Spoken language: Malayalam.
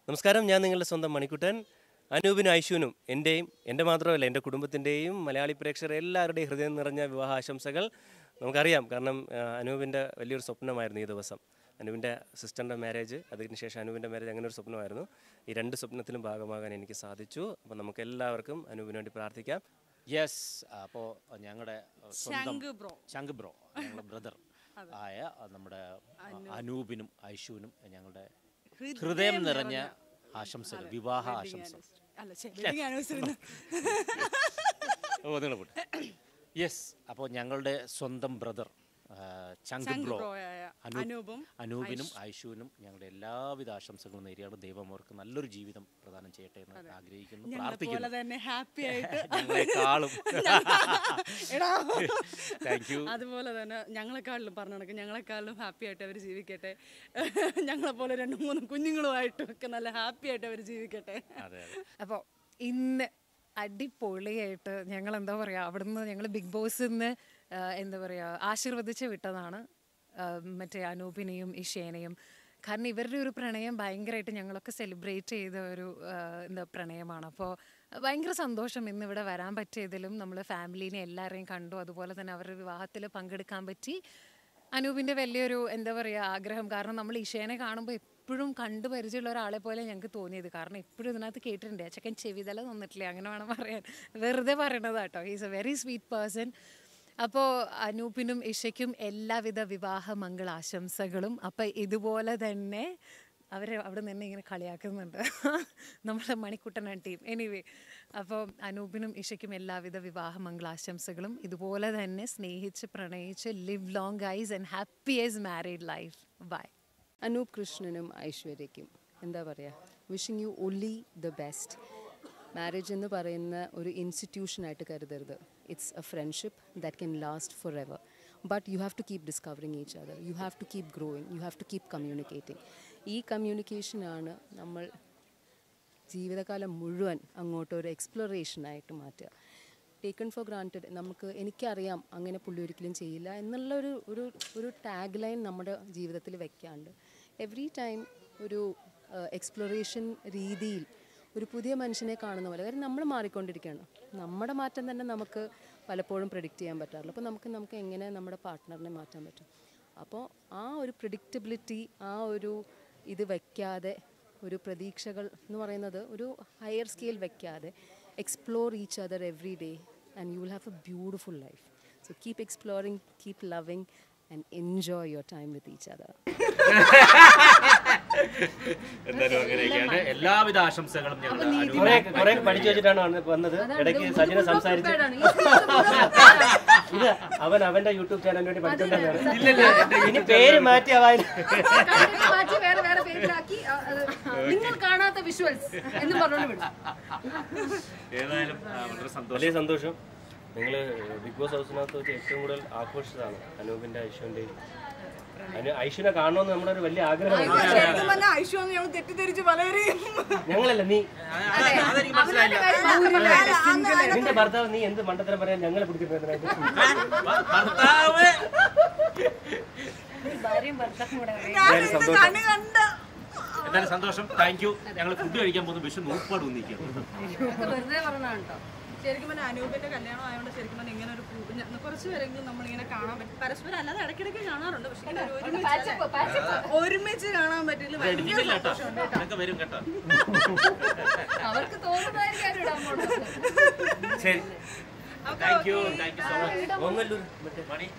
നമസ്കാരം ഞാൻ നിങ്ങളുടെ സ്വന്തം മണിക്കുട്ടൻ അനൂപിനും ഐശുവിനും എൻ്റെയും എൻ്റെ മാത്രമല്ല എൻ്റെ കുടുംബത്തിൻ്റെയും മലയാളി പ്രേക്ഷകർ എല്ലാവരുടെയും ഹൃദയം നിറഞ്ഞ വിവാഹ ആശംസകൾ നമുക്കറിയാം കാരണം ആ, അനൂപിൻ്റെ വലിയൊരു സ്വപ്നമായിരുന്നു ഈ ദിവസം അനൂപിൻ്റെ സിസ്റ്ററിൻ്റെ മാരേജ് അതിനുശേഷം അനൂപിൻ്റെ മാരേജ് അങ്ങനെ ഒരു സ്വപ്നമായിരുന്നു ഈ രണ്ട് സ്വപ്നത്തിലും ഭാഗമാകാൻ എനിക്ക് സാധിച്ചു അപ്പോൾ നമുക്ക് എല്ലാവർക്കും അനൂപിന് വേണ്ടി പ്രാർത്ഥിക്കാം യെസ് അപ്പോൾ ഞങ്ങളുടെ സ്വന്തം ശംഖ് ബ്രോ ശംഖ് ബ്രോ ഞങ്ങളുടെ ബ്രദർ ആയ ആ, നമ്മുടെ അനൂപിനും ഐഷുവിനും ഞങ്ങളുടെ ഹൃദയം നിറഞ്ഞ ആശംസകൾ വിവാഹ ആശംസകൾ അല്ല ശരി ആനിവേഴ്സറി ഓ നിങ്ങൾ പോട്ടെ യെസ് അപ്പോൾ ഞങ്ങളുടെ സ്വന്തം ബ്രദർ ചങ്ക് ശംഖ് ബ്രോ ബ്രോയായ അനൂപ് അനൂപും അനൂപിനും ഐഷുവിനും ഞങ്ങളുടെ എല്ലാവിധ ആശംസകളും നേരിയാണ് ദൈവം അവർക്ക് നല്ലൊരു ജീവിതം പ്രദാനം ചെയ്യട്ടെ എന്ന് ആഗ്രഹിക്കുന്നു ഞങ്ങളെ പോലെ പ്രാർത്ഥിക്കുന്നു തന്നെ ഹാപ്പി ആയിട്ട് ഞങ്ങളെക്കാളും എടാ താങ്ക് യു അതുപോലെ തന്നെ ഞങ്ങളെക്കാളിലും പറഞ്ഞു നടക്കും ഞങ്ങളെക്കാളിലും ഹാപ്പി ആയിട്ട് അവർ ജീവിക്കട്ടെ ഞങ്ങളെ പോലെ രണ്ട് മൂന്ന് കുഞ്ഞുങ്ങളുമായിട്ടും ഒക്കെ നല്ല ഹാപ്പി ആയിട്ട് അവർ ജീവിക്കട്ടെ അതെ അതെ അപ്പോൾ ഇന്ന് അടിപൊളിയായിട്ട് ഞങ്ങൾ എന്താ പറയുക അവിടുന്ന് ഞങ്ങൾ ബിഗ് ബോസിൽ നിന്ന് എന്താ പറയുക ആശീർവദിച്ച് വിട്ടതാണ് ആ, മറ്റേ അനൂപിനെയും ഇഷേനെയും കാരണം ഇവരുടെ ഒരു പ്രണയം ഭയങ്കരമായിട്ട് ഞങ്ങളൊക്കെ സെലിബ്രേറ്റ് ചെയ്ത ഒരു ആ, എന്താ പ്രണയമാണ് അപ്പോൾ ഭയങ്കര സന്തോഷം ഇന്ന് ഇവിടെ വരാൻ പറ്റിയതിലും നമ്മൾ ഫാമിലീനെ എല്ലാവരെയും കണ്ടു അതുപോലെ തന്നെ അവരുടെ വിവാഹത്തിൽ പങ്കെടുക്കാൻ പറ്റി അനൂപിൻ്റെ വലിയൊരു എന്താ പറയുക ആഗ്രഹം കാരണം നമ്മൾ ഇഷേനെ കാണുമ്പോൾ എപ്പോഴും കണ്ടു പരിചയമുള്ള ഒരാളെ പോലെ ഞങ്ങൾക്ക് തോന്നിയത് കാരണം എപ്പോഴും ഇതിനകത്ത് കേട്ടിട്ടുണ്ട് ആ ചെക്കൻ ചെവിതല തന്നിട്ടില്ല അങ്ങനെ വേണം പറയാൻ വെറുതെ പറയണതാട്ടോ he's a very sweet person അപ്പോൾ അനൂപിനും ഇഷയ്ക്കും എല്ലാവിധ വിവാഹ മംഗളാശംസകളും അപ്പം ഇതുപോലെ തന്നെ അവർ അവിടെ നിന്ന് ഇങ്ങനെ കളിയാക്കുന്നുണ്ട് നമ്മുടെ മണിക്കുട്ടന ടീം എനിവേ അപ്പോൾ അനൂപിനും ഇഷയ്ക്കും എല്ലാവിധ വിവാഹ മംഗളാശംസകളും ഇതുപോലെ തന്നെ സ്നേഹിച്ച് പ്രണയിച്ച് live long guys and happy as married life bye Anoop കൃഷ്ണനും ഐശ്വര്യയ്ക്കും എന്താ പറയുക wishing you only the best marriage എന്ന് പറയുന്ന ഒരു ഇൻസ്റ്റിറ്റ്യൂഷനായിട്ട് കരുതരുത് it's a friendship that can last for ever but you have to keep discovering each other you have to keep growing you have to keep communicating ഈ കമ്മ്യൂണിക്കേഷനാണ് നമ്മൾ ജീവിതകാലം മുഴുവൻ അങ്ങോട്ട് ഒരു എക്സ്പ്ലോറേഷനായിട്ട് മാറ്റുക ടേക്കൺ ഫോർ ഗ്രാൻറ്റഡ് നമുക്ക് എനിക്കറിയാം അങ്ങനെ പുള്ളി ഒരിക്കലും ചെയ്യില്ല എന്നുള്ള ഒരു ഒരു ഒരു ടാഗ് ലൈൻ നമ്മുടെ ജീവിതത്തിൽ വെക്കാണ്ട് എവറി ടൈം ഒരു എക്സ്പ്ലോറേഷൻ രീതിയിൽ ഒരു പുതിയ മനുഷ്യനെ കാണുന്ന പോലെ കാര്യം നമ്മൾ മാറിക്കൊണ്ടിരിക്കുകയാണ് നമ്മുടെ മാറ്റം തന്നെ നമുക്ക് പലപ്പോഴും പ്രെഡിക്റ്റ് ചെയ്യാൻ പറ്റാറില്ല അപ്പോൾ നമുക്ക് നമുക്ക് എങ്ങനെ നമ്മുടെ പാർട്ട്ണറിനെ മാറ്റാൻ പറ്റും അപ്പോൾ ആ ഒരു പ്രിഡിക്റ്റബിലിറ്റി ആ ഒരു ഇത് വയ്ക്കാതെ ഒരു പ്രതീക്ഷകൾ എന്ന് പറയുന്നത് ഒരു ഹയർ സ്കെയിൽ വെക്കാതെ explore each other every day and you will have a beautiful life so keep exploring keep loving and enjoy your time with each other എന്തായാലും അങ്ങനെയൊക്കെയാണ് എല്ലാവിധ ആശംസകളും ഞങ്ങൾ കുറെ കുറെ പഠിച്ചു വെച്ചിട്ടാണ് വന്ന് വന്നത് ഇടയ്ക്ക് സജിന സംസാരിച്ചു ഇത് അവൻ അവന്റെ യൂട്യൂബ് ചാനലിന് വേണ്ടി പഠിച്ചിട്ടുണ്ടായിരുന്നു ഇനി പേര് മാറ്റി അവൻ മാറ്റി വേറെ വേറെ പേരിലാക്കി അ, അത് നിങ്ങൾ കാണാത്ത വിഷ്വൽസ് എന്ന് പറഞ്ഞുകൊണ്ട് വിടും ഏതായാലും ആ, വളരെ സന്തോഷം വലിയ സന്തോഷം നിങ്ങൾ ബിഗ് ബോസ് ഹൗസിനകത്ത് വെച്ച് ഏറ്റവും കൂടുതൽ ആഘോഷിച്ചതാണ് അനൂപിന്റെ ഐശ്വന്റെയും അനു ഐശ്വനെ കാണണമെന്ന് നമ്മുടെ ഒരു വലിയ ആഗ്രഹമാണ് ശരിക്കും പറഞ്ഞാൽ ഐശ്വ ഞങ്ങൾ തെറ്റിദ്ധരിച്ച് പലരെയും ഞങ്ങളല്ല നീ അതെനിക്ക് മനസ്സിലായില്ല നിന്റെ ഭർത്താവ് നീ എന്ത് മണ്ടത്തരം പറയാൻ ഞങ്ങളെ പിടിച്ചിട്ടുണ്ട് ഭർത്താവ് കണ്ണു കണ്ട് എന്തായാലും സന്തോഷം താങ്ക് യു ഞങ്ങൾ ഫുഡ് കഴിക്കാൻ പോകുന്ന വിഷു നൂപ്പാട് ഒന്നിരിക്കുകയാണ് വെറുതെ പറഞ്ഞാണ് കേട്ടോ ശരിക്കും പറഞ്ഞാൽ അനൂപിന്റെ കല്യാണം ആയതുകൊണ്ട് ശരിക്കും പറഞ്ഞാൽ ഇങ്ങനെ ഒരു പൂ- ഞ- കുറച്ച് പേരെങ്കിലും നമ്മളിങ്ങനെ കാണാൻ പറ്റും പരസ്പരം അല്ലാതെ ഇടയ്ക്കിടയ്ക്ക് കാണാറുണ്ട് പക്ഷെ ഇങ്ങനെ ഒരു ഒരുമിച്ച് ഒരുമിച്ച് കാണാൻ പറ്റില്ല ഭയങ്കര ഇടിക്കുന്നില്ല കേട്ടോ സന്തോഷമുണ്ട് കേട്ടോ. ഇതൊക്കെ വരും കേട്ടോ അവർക്ക് തോന്നുന്നതായിരിക്കും ഇടാൻ പോകുന്നത് ശരി അപ്പൊ thank you thank you so much Ongallur മറ്റേ മണി